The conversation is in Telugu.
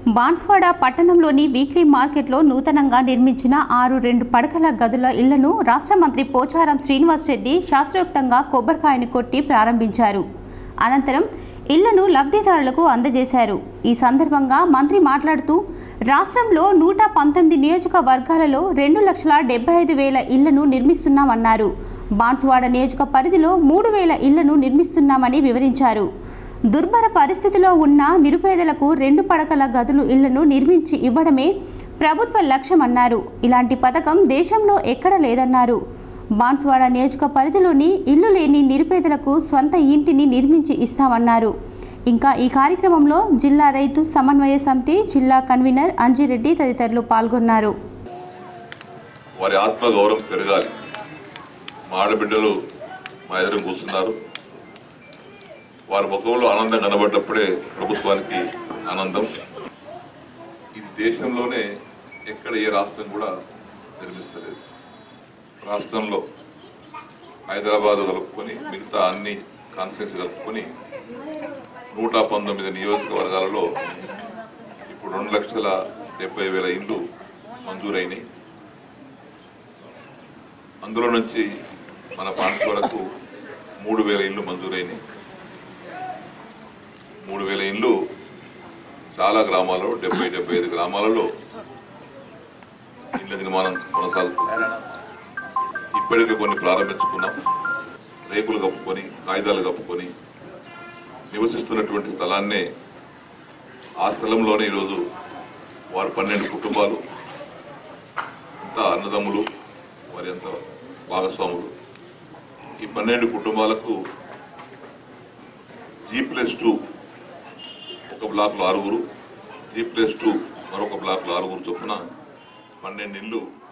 బాన్స్వాడ పట్టణంలోని వీక్లీ మార్కెట్లో నూతనంగా నిర్మించిన ఆరు రెండు పడకల గదుల ఇళ్లను రాష్ట్ర మంత్రి పోచారం శ్రీనివాస్ రెడ్డి శాస్త్రోక్తంగా కొబ్బరికాయను కొట్టి ప్రారంభించారు అనంతరం ఇళ్లను లబ్ధిదారులకు అందజేశారు ఈ సందర్భంగా మంత్రి మాట్లాడుతూ రాష్ట్రంలో నూట పంతొమ్మిది నియోజకవర్గాలలో రెండు లక్షల డెబ్బై ఐదు వేల ఇళ్లను నిర్మిస్తున్నామన్నారు బాన్స్వాడ నియోజక పరిధిలో మూడు వేల ఇళ్లను నిర్మిస్తున్నామని వివరించారు దుర్భర పరిస్థితిలో ఉన్న నిరుపేదలకు రెండు పడకల గదులు ఇళ్లను నిర్మించి ఇవ్వడమే ప్రభుత్వ లక్ష్యమన్నారు ఇలాంటి పథకం దేశంలో ఎక్కడ లేదన్నారు బాన్స్వాడ నియోజక పరిధిలోని ఇల్లు లేని నిరుపేదలకు స్వంత ఇంటిని నిర్మించి ఇస్తామన్నారు ఇంకా ఈ కార్యక్రమంలో జిల్లా రైతు సమన్వయ సమితి జిల్లా కన్వీనర్ అంజిరెడ్డి తదితరులు పాల్గొన్నారు వారి ఆత్మ గౌరవం పెరగాలి మా ఆడబిడ్డలు మా ఎదురు కూర్చున్నారు వారి ముఖంలో ఆనందం కనబడ్డప్పుడే ప్రభుత్వానికి ఆనందం ఇది దేశంలోనే ఎక్కడ ఏ రాష్ట్రం కూడా నిర్మిస్తలేదు రాష్ట్రంలో హైదరాబాద్ కలుపుకొని మిగతా అన్ని కాన్స్టిట్యూన్సీ కలుపుకొని నూట పంతొమ్మిది నియోజకవర్గాలలో ఇప్పుడు రెండు లక్షల డెబ్బై వేల ఇండ్లు మంజూరైనాయి అందులో నుంచి మన పాన్స్వాడకు మూడు వేల ఇళ్ళు మంజూరైనాయి మూడు వేల ఇళ్ళు చాలా గ్రామాలలో డెబ్బై డెబ్బై ఐదు గ్రామాలలో ఇళ్ళ నిర్మాణం కొనసాగుతుంది ఇప్పటికే కొన్ని ప్రారంభించుకున్నాం రేకులు కప్పుకొని కాగితాలు కప్పుకొని నివసిస్తున్నటువంటి స్థలాన్నే ఆ స్థలంలోనే ఈరోజు వారు పన్నెండు కుటుంబాలు అంతా అన్నదమ్ములు మరి అంత భాగస్వాములు ఈ పన్నెండు కుటుంబాలకు జీ ప్లస్ టూ ఒక బ్లాక్లో ఆరుగురు జీ ప్లస్ టూ మరొక బ్లాక్లో ఆరుగురు చొప్పున పన్నెండు ఇళ్ళు